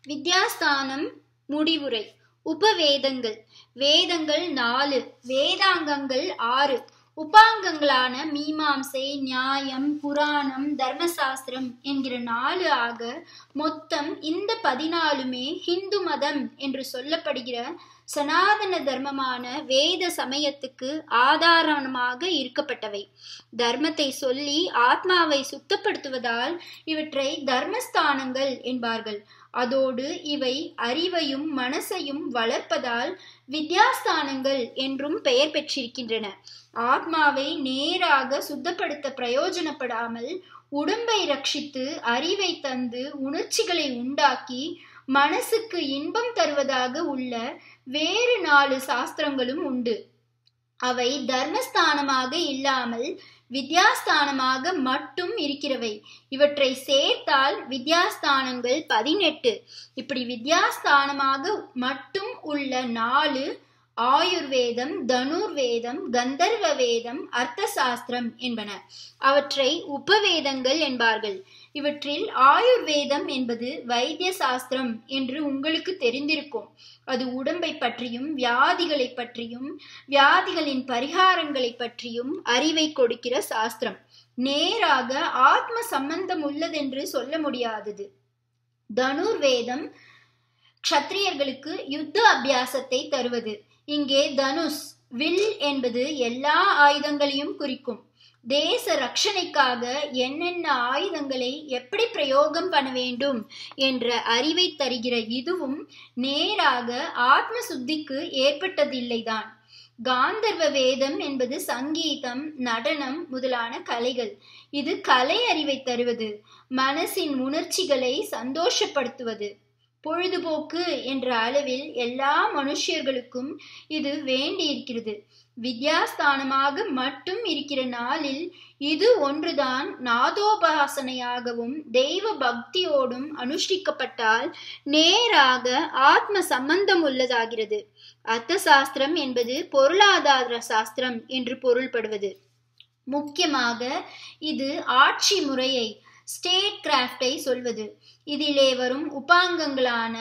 வித்யாஸ்தானம் முடிவுரை உபவேதங்கள் வேதங்கள் நாலு வேதாங்கங்கள் ஆறு உபாங்கங்களான மீமாம்சை நியாயம் புராணம் தர்மசாஸ்திரம் என்கிற நாலு ஆக மொத்தம் இந்த பதினாலுமே ஹிந்து மதம் என்று சொல்லப்படுகிற சனாதன தர்மமான வேத சமயத்துக்கு ஆதாரமாக இருக்கப்பட்டவை தர்மத்தை சொல்லி ஆத்மாவை சுத்தப்படுத்துவதால் இவற்றை தர்மஸ்தானங்கள் என்பார்கள் அதோடு இவை அறிவையும் மனசையும் வளர்ப்பதால் வித்யாஸ்தானங்கள் என்றும் பெயர் பெற்றிருக்கின்றன ஆத்மாவை நேராக சுத்தப்படுத்த பிரயோஜனப்படாமல் உடம்பை ரட்சித்து அறிவை தந்து உணர்ச்சிகளை உண்டாக்கி மனசுக்கு இன்பம் தருவதாக உள்ள வேறு நாலு சாஸ்திரங்களும் உண்டு அவை தர்மஸ்தானமாக இல்லாமல் வித்யாஸ்தானமாக மட்டும் இருக்கிறவை இவற்றை சேர்த்தால் வித்யாஸ்தானங்கள் பதினெட்டு இப்படி வித்யாஸ்தானமாக மட்டும் உள்ள நாலு ஆயுர்வேதம் தனுர்வேதம் கந்தர்வ வேதம் அர்த்த சாஸ்திரம் என்பன அவற்றை உபவேதங்கள் என்பார்கள் இவற்றில் ஆயுர்வேதம் என்பது வைத்திய சாஸ்திரம் என்று உங்களுக்கு தெரிந்திருக்கும் அது உடம்பை பற்றியும் வியாதிகளை பற்றியும் வியாதிகளின் பரிகாரங்களை பற்றியும் அறிவை கொடுக்கிற சாஸ்திரம் நேராக ஆத்ம சம்பந்தம் உள்ளதென்று சொல்ல முடியாதது தனுர்வேதம் க்ஷத்ரியர்களுக்கு யுத்த அபியாசத்தை தருவது இங்கே தனுஷ் வில் என்பது எல்லா ஆயுதங்களையும் குறிக்கும் தேச ரட்சணைக்காக என்னென்ன ஆயுதங்களை எப்படி பிரயோகம் பண்ண வேண்டும் என்ற அறிவை தருகிற இதுவும் நேராக ஆத்ம சுத்திக்கு ஏற்பட்டதில்லைதான் காந்தர்வ வேதம் என்பது சங்கீதம் நடனம் முதலான கலைகள் இது கலை அறிவை தருவது மனசின் உணர்ச்சிகளை சந்தோஷப்படுத்துவது பொழுதுபோக்கு என்ற அளவில் எல்லா மனுஷர்களுக்கும் இது வேண்டியிருக்கிறது வித்யாஸ்தானமாக மட்டும் இருக்கிற நாளில் இது ஒன்றுதான் நாதோபாசனையாகவும் தெய்வ பக்தியோடும் அனுஷ்டிக்கப்பட்டால் நேராக ஆத்ம சம்பந்தம் உள்ளதாகிறது அர்த்த சாஸ்திரம் என்பது பொருளாதார சாஸ்திரம் என்று பொருள்படுவது முக்கியமாக இது ஆட்சி முறையை ஸ்டேட் கிராஃப்டை சொல்வது இதிலே வரும் உபாங்கங்களான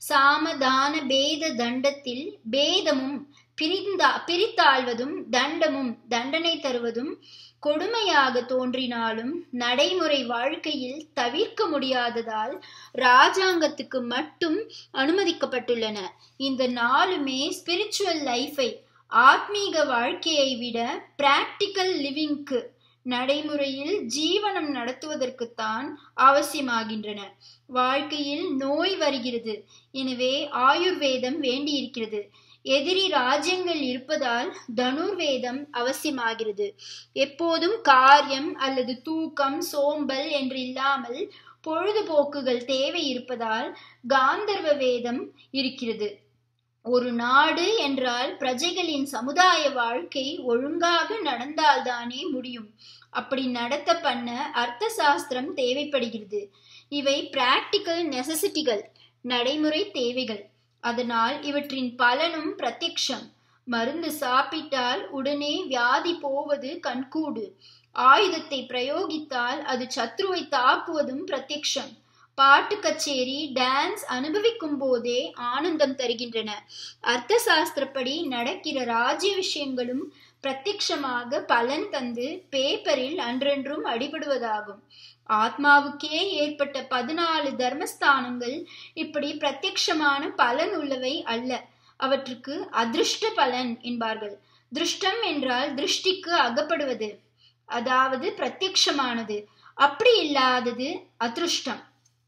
சாமதான பேத தண்டத்தில் பேதமும் பிரிந்தா பிரித்தாழ்வதும் தண்டமும் தண்டனை தருவதும் கொடுமையாக தோன்றினாலும் நடைமுறை வாழ்க்கையில் தவிர்க்க முடியாததால் ராஜாங்கத்துக்கு மட்டும் அனுமதிக்கப்பட்டுள்ளன இந்த நாளுமே ஸ்பிரிச்சுவல் லைஃபை ஆத்மீக வாழ்க்கையை விட பிராக்டிக்கல் லிவிங்க்கு நடைமுறையில் ஜீவனம் நடத்துவதற்குத்தான் அவசியமாகின்றன வாழ்க்கையில் நோய் வருகிறது எனவே ஆயுர்வேதம் வேண்டியிருக்கிறது எதிரி ராஜ்யங்கள் இருப்பதால் தனுர்வேதம் அவசியமாகிறது எப்போதும் காரியம் அல்லது தூக்கம் சோம்பல் என்று இல்லாமல் பொழுதுபோக்குகள் தேவை இருப்பதால் காந்தர்வ வேதம் இருக்கிறது ஒரு நாடு என்றால் பிரஜைகளின் சமுதாய வாழ்க்கை ஒழுங்காக நடந்தால்தானே முடியும் அப்படி நடத்த பண்ண அர்த்த சாஸ்திரம் தேவைப்படுகிறது இவை பிராக்டிக்கல் நெசசிட்டிகள் நடைமுறை தேவைகள் அதனால் இவற்றின் பலனும் பிரத்யக்ஷம் மருந்து சாப்பிட்டால் உடனே வியாதி போவது கண்கூடு ஆயுதத்தை பிரயோகித்தால் அது சத்ருவை தாக்குவதும் பிரத்யக்ஷம் பாட்டு கச்சேரி டான்ஸ் அனுபவிக்கும் போதே ஆனந்தம் தருகின்றன அர்த்த சாஸ்திரப்படி நடக்கிற ராஜ்ய விஷயங்களும் பிரத்யக்ஷமாக பலன் தந்து பேப்பரில் அன்றென்றும் அடிபடுவதாகும் ஆத்மாவுக்கே ஏற்பட்ட பதினாலு தர்மஸ்தானங்கள் இப்படி பிரத்யக்ஷமான பலன் உள்ளவை அல்ல அவற்றுக்கு அதிருஷ்ட பலன் என்பார்கள் திருஷ்டம் என்றால் திருஷ்டிக்கு அகப்படுவது அதாவது பிரத்யக்ஷமானது அப்படி இல்லாதது அதிருஷ்டம்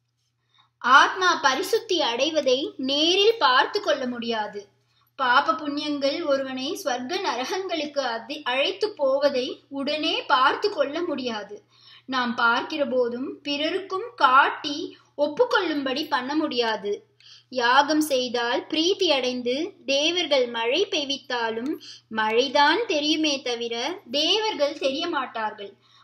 ஆத்மா பரிசுத்தி அடைவதை நேரில் பார்த்து கொள்ள முடியாது பாப புண்ணியங்கள் ஒருவனை ஸ்வர்க்க நரகங்களுக்கு அதி அழைத்து போவதை உடனே பார்த்து கொள்ள முடியாது நாம் பார்க்கிற போதும் பிறருக்கும் காட்டி ஒப்புக்கொள்ளும்படி பண்ண முடியாது யாகம் செய்தால் பிரீத்தி அடைந்து தேவர்கள் மழை பெய்வித்தாலும் மழைதான் தெரியுமே தவிர தேவர்கள் தெரிய மாட்டார்கள்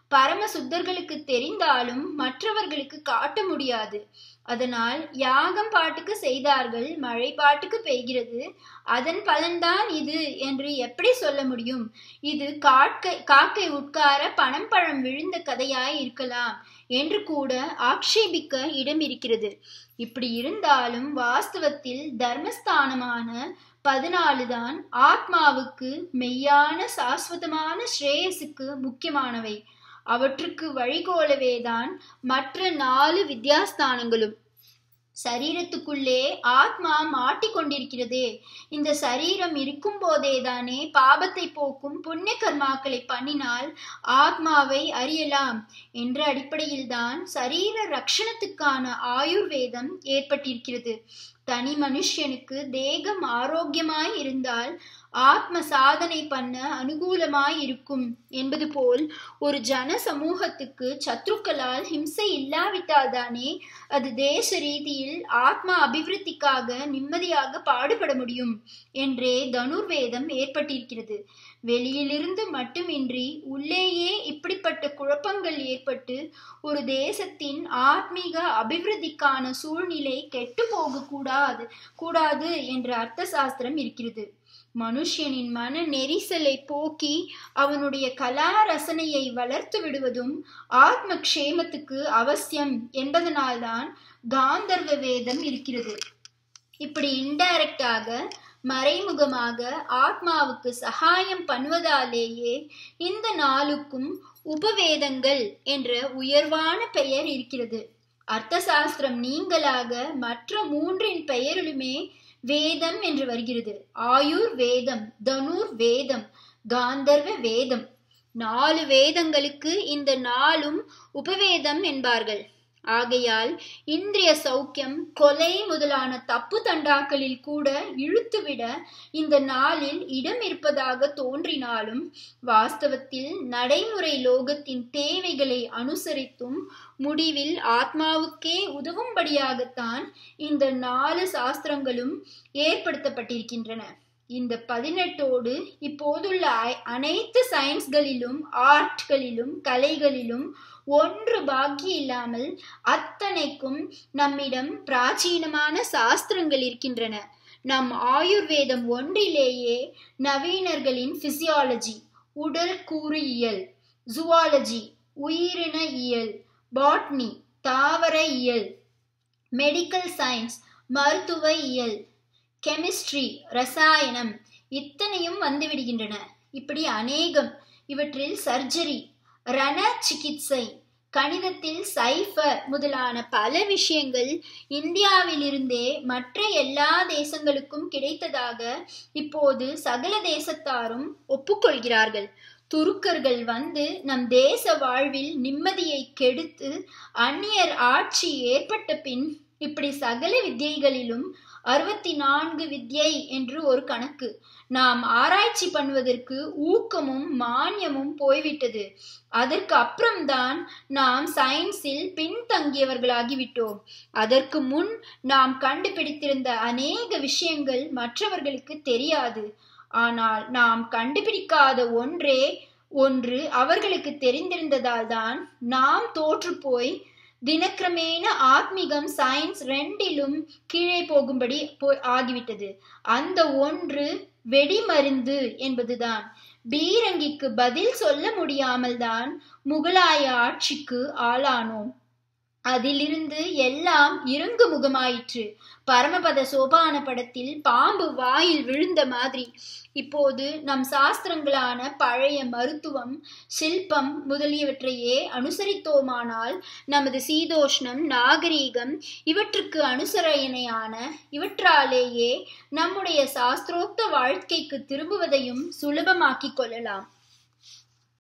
பரம சுத்தர்களுக்கு தெரிந்தாலும் மற்றவர்களுக்கு காட்ட முடியாது அதனால் யாகம் பாட்டுக்கு செய்தார்கள் மழை பாட்டுக்கு பெய்கிறது அதன் பலன்தான் இது என்று எப்படி சொல்ல முடியும் இது காக்கை காக்கை உட்கார பணம் பழம் விழுந்த கதையாய் இருக்கலாம் என்று கூட ஆக்ஷேபிக்க இடம் இருக்கிறது இப்படி இருந்தாலும் வாஸ்தவத்தில் தர்மஸ்தானமான பதினாலு தான் ஆத்மாவுக்கு மெய்யான சாஸ்வதமான ஸ்ரேயஸுக்கு முக்கியமானவை அவற்றுக்கு வழிகோலவேதான் மற்ற நாலு வித்யாஸ்தானங்களும் சரீரத்துக்குள்ளே ஆத்மா மாட்டிக்கொண்டிருக்கிறதே இந்த சரீரம் இருக்கும் போதேதானே பாபத்தை போக்கும் புண்ணிய கர்மாக்களை பண்ணினால் ஆத்மாவை அறியலாம் என்ற அடிப்படையில்தான் சரீர ரட்சணத்துக்கான ஆயுர்வேதம் ஏற்பட்டிருக்கிறது தனி மனுஷனுக்கு தேகம் ஆரோக்கியமாய் இருந்தால் ஆத்ம சாதனை பண்ண அனுகூலமாய் இருக்கும் என்பது போல் ஒரு ஜன சமூகத்துக்கு சத்ருக்களால் ஹிம்சை இல்லாவிட்டால் தானே அது தேச ரீதியில் ஆத்மா அபிவிருத்திக்காக நிம்மதியாக பாடுபட முடியும் என்றே தனுர்வேதம் ஏற்பட்டிருக்கிறது வெளியிலிருந்து மட்டுமின்றி உள்ளேயே இப்படிப்பட்ட குழப்பங்கள் ஏற்பட்டு ஒரு தேசத்தின் ஆத்மீக அபிவிருத்திக்கான சூழ்நிலை கெட்டு போக கூடாது கூடாது என்ற அர்த்த சாஸ்திரம் இருக்கிறது மனுஷனின் மன நெரிசலை போக்கி அவனுடைய கலா ரசனையை வளர்த்து விடுவதும் ஆத்ம க்ஷேமத்துக்கு அவசியம் என்பதனால்தான் காந்தர்வ வேதம் இருக்கிறது இப்படி இன்டைரக்டாக மறைமுகமாக ஆத்மாவுக்கு சகாயம் பண்ணுவதாலேயே இந்த நாளுக்கும் உபவேதங்கள் என்ற உயர்வான பெயர் இருக்கிறது அர்த்த சாஸ்திரம் நீங்களாக மற்ற மூன்றின் பெயரிலுமே வேதம் என்று வருகிறது ஆயுர் வேதம் தனுர் வேதம் காந்தர்வ வேதம் நாலு வேதங்களுக்கு இந்த நாளும் உபவேதம் என்பார்கள் ஆகையால் இந்திரிய சௌக்கியம் கொலை முதலான தப்பு தண்டாக்களில் கூட இழுத்துவிட இந்த நாளில் இடம் இருப்பதாக தோன்றினாலும் வாஸ்தவத்தில் நடைமுறை லோகத்தின் தேவைகளை அனுசரித்தும் முடிவில் ஆத்மாவுக்கே உதவும்படியாகத்தான் இந்த நாலு சாஸ்திரங்களும் ஏற்படுத்தப்பட்டிருக்கின்றன இந்த பதினெட்டோடு இப்போதுள்ள அனைத்து சயின்ஸ்களிலும் ஆர்ட்களிலும் கலைகளிலும் ஒன்று பாக்கி இல்லாமல் அத்தனைக்கும் நம்மிடம் பிராச்சீனமான சாஸ்திரங்கள் இருக்கின்றன நம் ஆயுர்வேதம் ஒன்றிலேயே நவீனர்களின் பிசியாலஜி உடல் கூறியியல் ஜுவாலஜி உயிரின இயல் பாட்னி தாவர இயல் மெடிக்கல் சயின்ஸ் மருத்துவ இயல் கெமிஸ்ட்ரி ரசாயனம் இத்தனையும் வந்துவிடுகின்றன இப்படி அநேகம் இவற்றில் சர்ஜரி ரண சிகிச்சை கணிதத்தில் சைஃபர் முதலான பல விஷயங்கள் இந்தியாவிலிருந்தே மற்ற எல்லா தேசங்களுக்கும் கிடைத்ததாக இப்போது சகல தேசத்தாரும் ஒப்புக்கொள்கிறார்கள் துருக்கர்கள் வந்து நம் தேச வாழ்வில் நிம்மதியை கெடுத்து அந்நியர் ஆட்சி ஏற்பட்ட பின் இப்படி சகல வித்தியைகளிலும் அறுபத்தி நான்கு வித்யை என்று ஒரு கணக்கு நாம் ஆராய்ச்சி பண்ணுவதற்கு ஊக்கமும் மானியமும் போய்விட்டது அதற்கு அப்புறம்தான் நாம் சயின்ஸில் பின்தங்கியவர்களாகிவிட்டோம் அதற்கு முன் நாம் கண்டுபிடித்திருந்த அநேக விஷயங்கள் மற்றவர்களுக்கு தெரியாது ஆனால் நாம் கண்டுபிடிக்காத ஒன்றே ஒன்று அவர்களுக்கு தெரிந்திருந்ததால் தான் நாம் தோற்று போய் தினக்கிரமேண ஆத்மீகம் சயின்ஸ் ரெண்டிலும் கீழே போகும்படி போய் ஆகிவிட்டது அந்த ஒன்று வெடிமருந்து என்பதுதான் பீரங்கிக்கு பதில் சொல்ல முடியாமல் தான் முகலாய ஆட்சிக்கு ஆளானோம் அதிலிருந்து எல்லாம் இறங்கு முகமாயிற்று பரமபத சோபான படத்தில் பாம்பு வாயில் விழுந்த மாதிரி இப்போது நம் சாஸ்திரங்களான பழைய மருத்துவம் சில்பம் முதலியவற்றையே அனுசரித்தோமானால் நமது சீதோஷ்ணம் நாகரீகம் இவற்றுக்கு அனுசரணையான இவற்றாலேயே நம்முடைய சாஸ்திரோக்த வாழ்க்கைக்கு திரும்புவதையும் சுலபமாக்கிக் கொள்ளலாம்